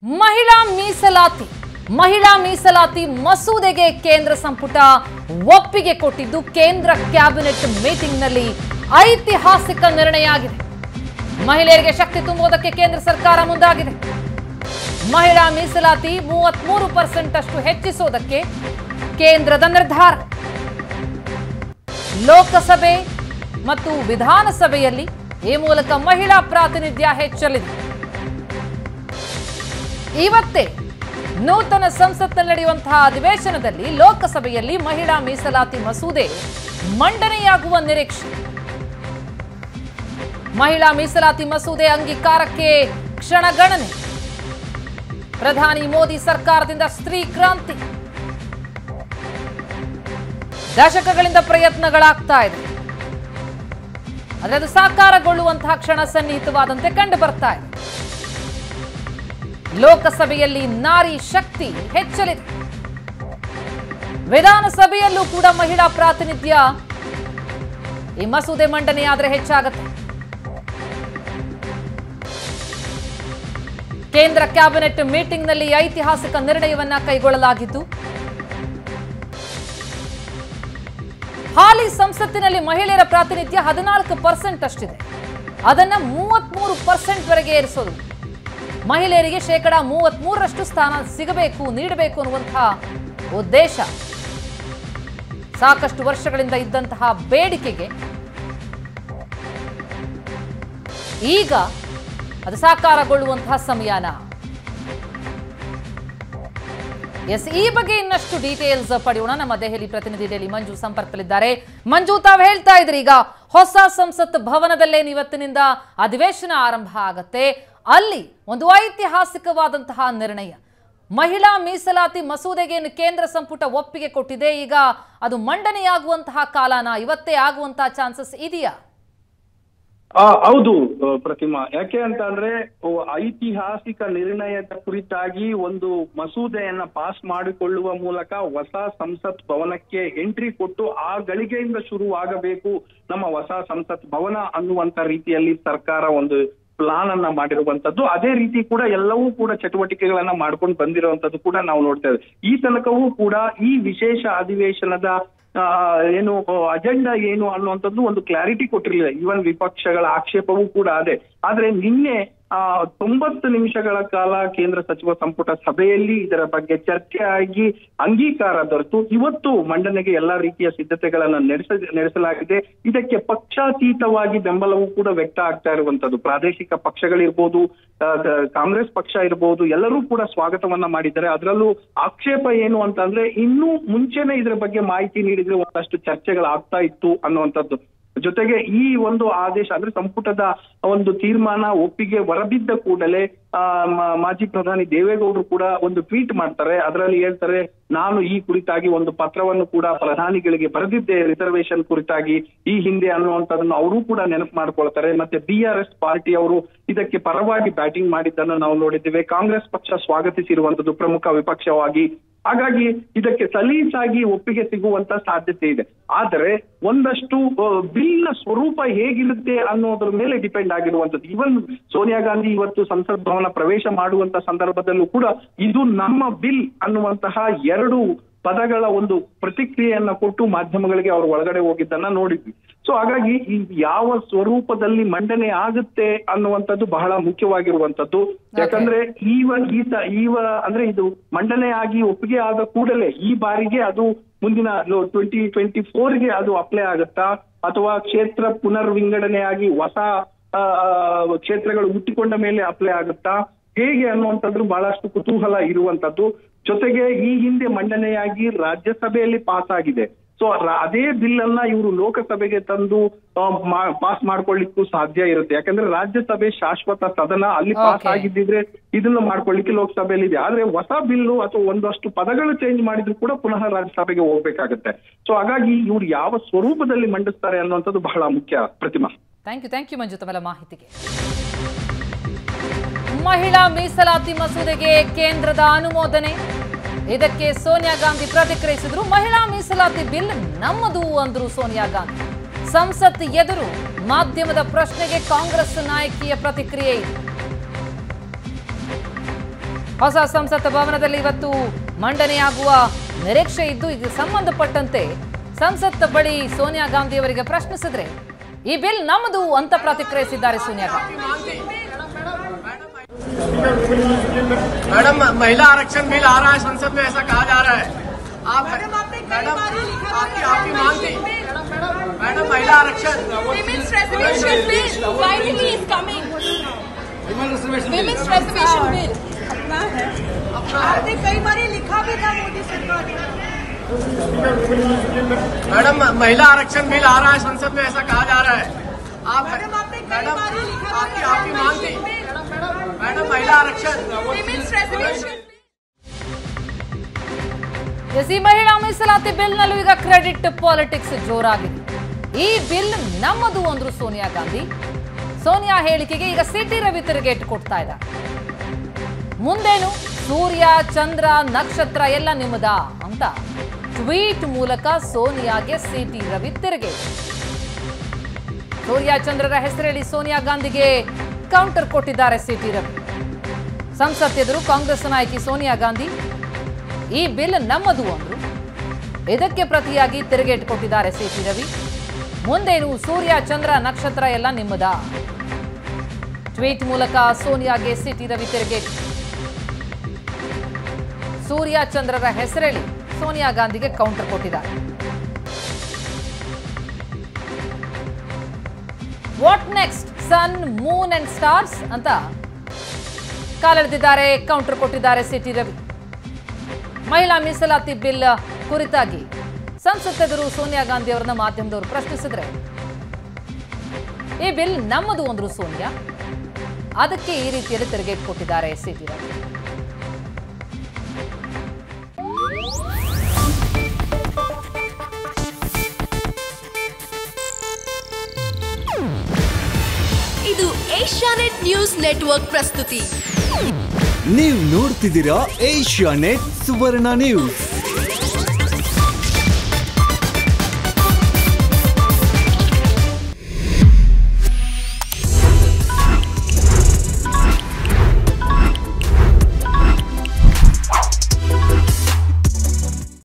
ಮಹಿಳಾ ಮೀಸಲಾತಿ ಮಹಿಳಾ ಮೀಸಲಾತಿ ಮಸೂದೆಗೆ ಕೇಂದ್ರ ಸಂಪುಟ ಒಪ್ಪಿಗೆ ಕೊಟ್ಟಿದ್ದು ಕೇಂದ್ರ ಕ್ಯಾಬಿನೆಟ್ ಮೀಟಿಂಗ್ನಲ್ಲಿ ಐತಿಹಾಸಿಕ ನಿರ್ಣಯ ಆಗಿದೆ ಮಹಿಳೆಯರಿಗೆ ಶಕ್ತಿ ತುಂಬುವುದಕ್ಕೆ ಕೇಂದ್ರ ಸರ್ಕಾರ ಮುಂದಾಗಿದೆ ಮಹಿಳಾ ಮೀಸಲಾತಿ ಮೂವತ್ಮೂರು ಪರ್ಸೆಂಟ್ ಅಷ್ಟು ಹೆಚ್ಚಿಸುವುದಕ್ಕೆ ಕೇಂದ್ರದ ನಿರ್ಧಾರ ಲೋಕಸಭೆ ಮತ್ತು ವಿಧಾನಸಭೆಯಲ್ಲಿ ಈ ಮೂಲಕ ಮಹಿಳಾ ಪ್ರಾತಿನಿಧ್ಯ ಹೆಚ್ಚಲಿದೆ ಇವತ್ತೇ ನೂತನ ಸಂಸತ್ನಲ್ಲಿ ನಡೆಯುವಂತಹ ಅಧಿವೇಶನದಲ್ಲಿ ಲೋಕಸಭೆಯಲ್ಲಿ ಮಹಿಳಾ ಮೀಸಲಾತಿ ಮಸೂದೆ ಮಂಡನೆಯಾಗುವ ನಿರೀಕ್ಷೆ ಮಹಿಳಾ ಮೀಸಲಾತಿ ಮಸೂದೆ ಅಂಗೀಕಾರಕ್ಕೆ ಕ್ಷಣಗಣನೆ ಪ್ರಧಾನಿ ಮೋದಿ ಸರ್ಕಾರದಿಂದ ಸ್ತ್ರೀ ಕ್ರಾಂತಿ ದಶಕಗಳಿಂದ ಪ್ರಯತ್ನಗಳಾಗ್ತಾ ಇದೆ ಆದರೆ ಅದು ಸಾಕಾರಗೊಳ್ಳುವಂತಹ ಕ್ಷಣ ಸನ್ನಿಹಿತವಾದಂತೆ ಕಂಡು ಬರ್ತಾ ಇದೆ ಲೋಕಸಭೆಯಲ್ಲಿ ನಾರಿ ಶಕ್ತಿ ಹೆಚ್ಚಲಿದೆ ವಿಧಾನಸಭೆಯಲ್ಲೂ ಕೂಡ ಮಹಿಳಾ ಪ್ರಾತಿನಿಧ್ಯ ಈ ಮಸೂದೆ ಮಂಡನೆಯಾದ್ರೆ ಹೆಚ್ಚಾಗತ್ತೆ ಕೇಂದ್ರ ಕ್ಯಾಬಿನೆಟ್ ಮೀಟಿಂಗ್ನಲ್ಲಿ ಐತಿಹಾಸಿಕ ನಿರ್ಣಯವನ್ನ ಕೈಗೊಳ್ಳಲಾಗಿದ್ದು ಹಾಲಿ ಸಂಸತ್ತಿನಲ್ಲಿ ಮಹಿಳೆಯರ ಪ್ರಾತಿನಿಧ್ಯ ಹದಿನಾಲ್ಕು ಪರ್ಸೆಂಟ್ ಅಷ್ಟಿದೆ ಅದನ್ನ ಮೂವತ್ಮೂರು ಪರ್ಸೆಂಟ್ ವರೆಗೆ ಏರಿಸೋದು ಮಹಿಳೆಯರಿಗೆ ಶೇಕಡ ಮೂವತ್ಮೂರರಷ್ಟು ಸ್ಥಾನ ಸಿಗಬೇಕು ನೀಡಬೇಕು ಅನ್ನುವಂತಹ ಉದ್ದೇಶ ಸಾಕಷ್ಟು ವರ್ಷಗಳಿಂದ ಇದ್ದಂತಹ ಬೇಡಿಕೆಗೆ ಈಗ ಅದು ಸಾಕಾರಗೊಳ್ಳುವಂತಹ ಸಮಯನ ಎಸ್ ಈ ಬಗ್ಗೆ ಇನ್ನಷ್ಟು ಡೀಟೇಲ್ಸ್ ಪಡೆಯೋಣ ನಮ್ಮ ದೆಹಲಿ ಪ್ರತಿನಿಧಿ ಡೈಲಿ ಮಂಜು ಸಂಪರ್ಕದಲ್ಲಿದ್ದಾರೆ ಮಂಜು ತಾವು ಹೇಳ್ತಾ ಇದ್ರಿ ಈಗ ಹೊಸ ಸಂಸತ್ ಭವನದಲ್ಲೇ ಇವತ್ತಿನಿಂದ ಅಧಿವೇಶನ ಆರಂಭ ಆಗತ್ತೆ ಅಲ್ಲಿ ಒಂದು ಐತಿಹಾಸಿಕವಾದಂತಹ ನಿರ್ಣಯ ಮಹಿಳಾ ಮೀಸಲಾತಿ ಮಸೂದೆಗೆ ಏನು ಕೇಂದ್ರ ಸಂಪುಟ ಒಪ್ಪಿಗೆ ಕೊಟ್ಟಿದೆ ಈಗ ಅದು ಮಂಡನೆಯಾಗುವಂತಹ ಕಾಲನ ಇವತ್ತೇ ಆಗುವಂತಹ ಚಾನ್ಸಸ್ ಇದೆಯಾ ಆ, ಹೌದು ಆ, ಪ್ರತಿಮಾ ಯಾಕೆ ಅಂತ ಅಂದ್ರೆ ಓ, ಐತಿಹಾಸಿಕ ನಿರ್ಣಯದ ಕುರಿತಾಗಿ ಒಂದು ಮಸೂದೆಯನ್ನ ಪಾಸ್ ಮಾಡಿಕೊಳ್ಳುವ ಮೂಲಕ ಹೊಸ ಸಂಸತ್ ಭವನಕ್ಕೆ ಎಂಟ್ರಿ ಕೊಟ್ಟು ಆ ಗಳಿಗೆಯಿಂದ ಶುರುವಾಗಬೇಕು ನಮ್ಮ ಹೊಸ ಸಂಸತ್ ಭವನ ಅನ್ನುವಂತ ರೀತಿಯಲ್ಲಿ ಸರ್ಕಾರ ಒಂದು ಪ್ಲಾನ್ ಅನ್ನ ಮಾಡಿರುವಂತದ್ದು ಅದೇ ರೀತಿ ಕೂಡ ಎಲ್ಲವೂ ಕೂಡ ಚಟುವಟಿಕೆಗಳನ್ನ ಮಾಡ್ಕೊಂಡು ಬಂದಿರುವಂತದ್ದು ಕೂಡ ನಾವು ನೋಡ್ತೇವೆ ಈ ತನಕವೂ ಕೂಡ ಈ ವಿಶೇಷ ಅಧಿವೇಶನದ ಆ, ಏನು ಅಜೆಂಡಾ ಏನು ಅನ್ನುವಂಥದ್ದು ಒಂದು ಕ್ಲಾರಿಟಿ ಕೊಟ್ಟಿರಲಿಲ್ಲ ಈವನ್ ವಿಪಕ್ಷಗಳ ಆಕ್ಷೇಪವೂ ಕೂಡ ಅದೇ ಆದ್ರೆ ನಿನ್ನೆ ಆ ತೊಂಬತ್ತು ನಿಮಿಷಗಳ ಕಾಲ ಕೇಂದ್ರ ಸಚಿವ ಸಂಪುಟ ಸಭೆಯಲ್ಲಿ ಇದರ ಬಗ್ಗೆ ಚರ್ಚೆ ಆಗಿ ಅಂಗೀಕಾರ ದೊರೆತು ಇವತ್ತು ಮಂಡನೆಗೆ ಎಲ್ಲಾ ರೀತಿಯ ಸಿದ್ಧತೆಗಳನ್ನ ನಡೆಸ ನಡೆಸಲಾಗಿದೆ ಇದಕ್ಕೆ ಪಕ್ಷಾತೀತವಾಗಿ ಬೆಂಬಲವೂ ಕೂಡ ವ್ಯಕ್ತ ಆಗ್ತಾ ಇರುವಂತದ್ದು ಪ್ರಾದೇಶಿಕ ಪಕ್ಷಗಳಿರ್ಬೋದು ಆ, ದ- ಕಾಂಗ್ರೆಸ್ ಪಕ್ಷ ಇರ್ಬೋದು ಎಲ್ಲರೂ ಕೂಡ ಸ್ವಾಗತವನ್ನ ಮಾಡಿದ್ದಾರೆ ಅದರಲ್ಲೂ ಆಕ್ಷೇಪ ಏನು ಅಂತಂದ್ರೆ ಇನ್ನೂ ಮುಂಚೆನೆ ಇದರ ಬಗ್ಗೆ ಮಾಹಿತಿ ನೀಡಿದ್ರೆ ಒಂದಷ್ಟು ಚರ್ಚೆಗಳಾಗ್ತಾ ಇತ್ತು ಅನ್ನುವಂಥದ್ದು ಜೊತೆಗೆ ಈ ಒಂದು ಆದೇಶ ಅಂದ್ರೆ ಸಂಪುಟದ ಒಂದು ತೀರ್ಮಾನ ಒಪ್ಪಿಗೆ ಹೊರಬಿದ್ದ ಕೂಡಲೇ ಆ, ಮ- ಮಾಜಿ ಪ್ರಧಾನಿ ದೇವೇಗೌಡರು ಕೂಡ ಒಂದು ಟ್ವೀಟ್ ಮಾಡ್ತಾರೆ ಅದರಲ್ಲಿ ಹೇಳ್ತಾರೆ ನಾನು ಈ ಕುರಿತಾಗಿ ಒಂದು ಪತ್ರವನ್ನು ಕೂಡ ಪ್ರಧಾನಿಗಳಿಗೆ ಬರೆದಿದ್ದೆ ರಿಸರ್ವೇಶನ್ ಕುರಿತಾಗಿ ಈ ಹಿಂದೆ ಅನ್ನುವಂಥದ್ದನ್ನು ಅವರು ಕೂಡ ನೆನಪು ಮಾಡ್ಕೊಳ್ತಾರೆ ಮತ್ತೆ ಬಿ ಆರ್ ಎಸ್ ಪಾರ್ಟಿ ಅವರು ಇದಕ್ಕೆ ಪರವಾಗಿ ಬ್ಯಾಟಿಂಗ್ ಮಾಡಿದ್ದನ್ನು ನಾವು ನೋಡಿದ್ದೇವೆ ಕಾಂಗ್ರೆಸ್ ಪಕ್ಷ ಸ್ವಾಗತಿಸಿರುವಂತದ್ದು ಪ್ರಮುಖ ವಿಪಕ್ಷವಾಗಿ ಹಾಗಾಗಿ ಇದಕ್ಕೆ ಸಲೀಸಾಗಿ ಒಪ್ಪಿಗೆ ಸಿಗುವಂತ ಸಾಧ್ಯತೆ ಇದೆ ಆದರೆ ಒಂದಷ್ಟು ಬಿಲ್ನ ಸ್ವರೂಪ ಹೇಗಿರುತ್ತೆ ಅನ್ನೋದ್ರ ಮೇಲೆ ಡಿಪೆಂಡ್ ಆಗಿರುವಂತದ್ದು ಇವನ್ ಸೋನಿಯಾ ಗಾಂಧಿ ಇವತ್ತು ಸಂಸತ್ ಭವನ ಪ್ರವೇಶ ಮಾಡುವಂತ ಸಂದರ್ಭದಲ್ಲೂ ಕೂಡ ಇದು ನಮ್ಮ ಬಿಲ್ ಅನ್ನುವಂತಹ ಎರಡು ಪದಗಳ ಒಂದು ಪ್ರತಿಕ್ರಿಯೆಯನ್ನ ಕೊಟ್ಟು ಮಾಧ್ಯಮಗಳಿಗೆ ಅವರು ಒಳಗಡೆ ಹೋಗಿದ್ದನ್ನ ನೋಡಿದ್ವಿ ಸೊ ಹಾಗಾಗಿ ಈ ಯಾವ ಸ್ವರೂಪದಲ್ಲಿ ಮಂಡನೆ ಆಗುತ್ತೆ ಅನ್ನುವಂಥದ್ದು ಬಹಳ ಮುಖ್ಯವಾಗಿರುವಂತದ್ದು ಯಾಕಂದ್ರೆ ಈವ ಈತ ಈವ ಅಂದ್ರೆ ಇದು ಮಂಡನೆ ಆಗಿ ಒಪ್ಪಿಗೆ ಆದ ಕೂಡಲೇ ಈ ಬಾರಿಗೆ ಅದು ಮುಂದಿನ ಟ್ವೆಂಟಿ ಟ್ವೆಂಟಿ ಫೋರ್ಗೆ ಅದು ಅಪ್ಲೈ ಆಗುತ್ತಾ ಅಥವಾ ಕ್ಷೇತ್ರ ಪುನರ್ ವಿಂಗಡಣೆಯಾಗಿ ಹೊಸ ಆ, ಆ, ಕ್ಷೇತ್ರಗಳು ಹುಟ್ಟಿಕೊಂಡ ಮೇಲೆ ಅಪ್ಲೈ ಆಗುತ್ತಾ ಹೇಗೆ ಅನ್ನುವಂಥದ್ದು ಬಹಳಷ್ಟು ಕುತೂಹಲ ಇರುವಂತದ್ದು ಜೊತೆಗೆ ಈ ಹಿಂದೆ ಮಂಡನೆಯಾಗಿ ರಾಜ್ಯಸಭೆಯಲ್ಲಿ ಪಾಸ್ ಆಗಿದೆ ಸೊ ಅದೇ ಬಿಲ್ ಅನ್ನ ಇವರು ಲೋಕಸಭೆಗೆ ತಂದು ಪಾಸ್ ಮಾಡ್ಕೊಳ್ಳಿಕ್ಕೂ ಸಾಧ್ಯ ಇರುತ್ತೆ ಯಾಕಂದ್ರೆ ರಾಜ್ಯಸಭೆ ಶಾಶ್ವತ ಸದನ ಅಲ್ಲಿ ಪಾಸ್ Okay. ಆಗಿದ್ದಿದ್ರೆ ಇದನ್ನ ಮಾಡ್ಕೊಳ್ಳಿಕ್ಕೆ ಲೋಕಸಭೆಯಲ್ಲಿ ಇದೆ ಆದ್ರೆ ಹೊಸ ಬಿಲ್ಲು ಅಥವಾ ಒಂದಷ್ಟು ಪದಗಳು ಚೇಂಜ್ ಮಾಡಿದ್ರು ಕೂಡ ಪುನಃ ರಾಜ್ಯಸಭೆಗೆ ಹೋಗ್ಬೇಕಾಗತ್ತೆ ಸೊ ಹಾಗಾಗಿ ಇವ್ರು ಯಾವ ಸ್ವರೂಪದಲ್ಲಿ ಮಂಡಿಸ್ತಾರೆ ಅನ್ನುವಂಥದ್ದು ಬಹಳ ಮುಖ್ಯ Prathima thank you thank you Manju ತಮ್ಮೆಲ್ಲ ಮಾಹಿತಿಗೆ ಮಹಿಳಾ ಮೀಸಲಾತಿ ಮಸೂದೆಗೆ ಕೇಂದ್ರದ ಅನುಮೋದನೆ ಇದಕ್ಕೆ ಸೋನಿಯಾ ಗಾಂಧಿ ಪ್ರತಿಕ್ರಿಯಿಸಿದ್ರು ಮಹಿಳಾ ಮೀಸಲಾತಿ ಬಿಲ್ ನಮ್ಮದು ಅಂದ್ರು ಸೋನಿಯಾ ಗಾಂಧಿ ಸಂಸತ್ ಎದುರು ಮಾಧ್ಯಮದ ಪ್ರಶ್ನೆಗೆ ಕಾಂಗ್ರೆಸ್ ನಾಯಕಿಯ ಪ್ರತಿಕ್ರಿಯೆ ಇದೆ ಹೊಸ ಸಂಸತ್ ಭವನದಲ್ಲಿ ಇವತ್ತು ಮಂಡನೆಯಾಗುವ ನಿರೀಕ್ಷೆ ಇದ್ದು ಇದಕ್ಕೆ ಸಂಬಂಧಪಟ್ಟಂತೆ ಸಂಸತ್ ಬಳಿ ಸೋನಿಯಾ ಗಾಂಧಿ ಅವರಿಗೆ ಪ್ರಶ್ನಿಸಿದ್ರೆ ಈ ಬಿಲ್ ನಮ್ಮದು ಅಂತ ಪ್ರತಿಕ್ರಿಯಿಸಿದ್ದಾರೆ ಸೋನಿಯಾ ಗಾಂಧಿ मैडम महिला आरक्षण बिल आ रहा है संसद में ऐसा कहा जा रहा है आप मैडम, आपने कई मैडम बार ये लिखा था आपकी कि आपकी आप मांग थी मैडम महिला आरक्षण Women's reservation bill finally is coming. Women's reservation bill अपना है आपने कई बार ये लिखा भी था मोदी सरकार ने मैडम महिला आरक्षण बिल आ रहा है संसद में ऐसा कहा जा रहा है आप मैडम, आपने कई मैडम बार ये लिखा था आपकी कि आपकी मांग थी मैडम महिला आरक्षण Women's reservation bill ಎಸ್ ಈ ಮಹಿಳಾ ಮೀಸಲಾತಿ ಬಿಲ್ನಲ್ಲೂ ಈಗ ಕ್ರೆಡಿಟ್ ಪಾಲಿಟಿಕ್ಸ್ ಜೋರಾಗಿದೆ ಈ ಬಿಲ್ ನಮ್ಮದು ಅಂದ್ರು ಸೋನಿಯಾ ಗಾಂಧಿ ಸೋನಿಯಾ ಹೇಳಿಕೆಗೆ ಈಗ ಸಿಟಿ ರವಿ ತಿರುಗೇಟ್ ಕೊಡ್ತಾ ಇದ್ದಾರೆ ಮುಂದೇನು ಸೂರ್ಯ ಚಂದ್ರ ನಕ್ಷತ್ರ ಎಲ್ಲ ನಿಮ್ಮದ ಅಂತ ಟ್ವೀಟ್ ಮೂಲಕ ಸೋನಿಯಾಗೆ ಸಿಟಿ ರವಿ ತಿರುಗೇಟ್ ಸೂರ್ಯ ಚಂದ್ರರ ಹೆಸರೇಳಿ ಸೋನಿಯಾ ಗಾಂಧಿಗೆ ಕೌಂಟರ್ ಕೊಟ್ಟಿದ್ದಾರೆ ಸಿಟಿ ರವಿ ಸಂಸತ್ ಎದುರು ಕಾಂಗ್ರೆಸ್ ನಾಯಕಿ ಸೋನಿಯಾ ಗಾಂಧಿ ಈ ಬಿಲ್ ನಮ್ಮದು ಅಂದ್ರು ಇದಕ್ಕೆ ಪ್ರತಿಯಾಗಿ ತಿರುಗೇಟ್ ಕೊಟ್ಟಿದ್ದಾರೆ ಸಿಟಿ ರವಿ ಮುಂದೇನು ಸೂರ್ಯ ಚಂದ್ರ ನಕ್ಷತ್ರ ಎಲ್ಲ ನಿಮ್ಮದ ಟ್ವೀಟ್ ಮೂಲಕ ಸೋನಿಯಾಗೆ ಸಿಟಿ ರವಿ ತಿರುಗೇಟ್ ಸೂರ್ಯ ಚಂದ್ರರ ಹೆಸರೇಳಿ ಸೋನಿಯಾ ಗಾಂಧಿಗೆ ಕೌಂಟರ್ ಕೊಟ್ಟಿದ್ದಾರೆ what next sun moon and stars ಅಂತ ಕಾಲೆಳೆದಿದ್ದಾರೆ ಕೌಂಟರ್ ಕೊಟ್ಟಿದ್ದಾರೆ ಸಿಟಿ ರವಿ ಮಹಿಳಾ ಮೀಸಲಾತಿ ಬಿಲ್ ಕುರಿತಾಗಿ ಸಂಸತ್ ಎದುರು ಸೋನಿಯಾ ಗಾಂಧಿ ಅವರನ್ನ ಮಾಧ್ಯಮದವರು ಪ್ರಶ್ನಿಸಿದ್ರೆ ಈ ಬಿಲ್ ನಮ್ಮದು ಅಂದ್ರು ಸೋನಿಯಾ ಅದಕ್ಕೆ ಈ ರೀತಿಯಲ್ಲಿ ತಿರುಗೇಟ್ ಕೊಟ್ಟಿದ್ದಾರೆ ಸಿಟಿ ರವಿ ಇದು ಏಷ್ಯಾನೆಟ್ ನ್ಯೂಸ್ ನೆಟ್ವರ್ಕ್ ಪ್ರಸ್ತುತಿ ನೀವು ನೋಡ್ತಿದ್ದೀರಾ ಏಷ್ಯಾ ನೆಟ್ ಸುವರ್ಣ ನ್ಯೂಸ್